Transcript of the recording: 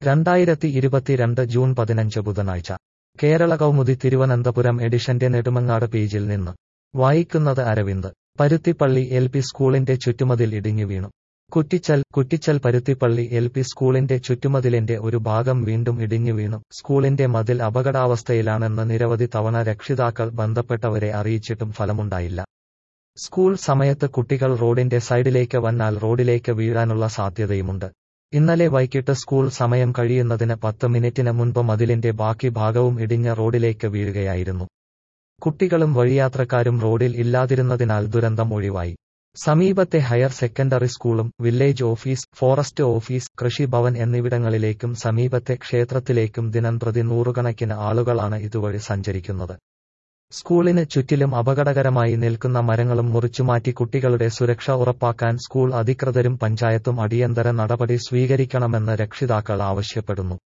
രണ്ടായിരത്തി ഇരുപത്തിരണ്ട് ജൂൺ പതിനഞ്ച് ബുധനാഴ്ച കേരള കൗമുദി തിരുവനന്തപുരം എഡിഷന്റെ നെടുമങ്ങാട് പേജിൽ നിന്ന് വായിക്കുന്നത് അരവിന്ദ് പരുത്തിപ്പള്ളി എൽ പി സ്കൂളിന്റെ ചുറ്റുമതിൽ ഇടിഞ്ഞു വീണു കുറ്റിച്ചൽ കുറ്റിച്ചൽ പരുത്തിപ്പള്ളി എൽ പി സ്കൂളിന്റെ ചുറ്റുമതിലിന്റെ ഒരു ഭാഗം വീണ്ടും ഇടിഞ്ഞു വീണു സ്കൂളിന്റെ മതിൽ അപകടാവസ്ഥയിലാണെന്ന് നിരവധി തവണ രക്ഷിതാക്കൾ ബന്ധപ്പെട്ടവരെ അറിയിച്ചിട്ടും ഫലമുണ്ടായില്ല സ്കൂൾ സമയത്ത് കുട്ടികൾ റോഡിന്റെ സൈഡിലേക്ക് വന്നാൽ റോഡിലേക്ക് വീഴാനുള്ള സാധ്യതയുമുണ്ട് ഇന്നലെ വൈകിട്ട് സ്കൂൾ സമയം കഴിയുന്നതിന് പത്ത് മിനിറ്റിന് മുൻപ് മതിലിന്റെ ബാക്കി ഭാഗവും ഇടിഞ്ഞ റോഡിലേക്ക് വീഴുകയായിരുന്നു കുട്ടികളും വഴിയാത്രക്കാരും റോഡിൽ ഇല്ലാതിരുന്നതിനാൽ ദുരന്തം ഒഴിവായി സമീപത്തെ ഹയർ സെക്കൻഡറി സ്കൂളും village office forest office Krishibhavan എന്നിവിടങ്ങളിലേക്കും സമീപത്തെ ക്ഷേത്രത്തിലേക്കും ദിനംപ്രതി നൂറുകണക്കിന് ആളുകളാണ് ഇതുവഴി സഞ്ചരിക്കുന്നത് സ്കൂളിന് ചുറ്റിലും അപകടകരമായി നിൽക്കുന്ന മരങ്ങളും മുറിച്ചുമാറ്റി കുട്ടികളുടെ സുരക്ഷ ഉറപ്പാക്കാൻ സ്കൂൾ അധികൃതരും പഞ്ചായത്തും അടിയന്തര നടപടി സ്വീകരിക്കണമെന്ന് രക്ഷിതാക്കൾ ആവശ്യപ്പെടുന്നു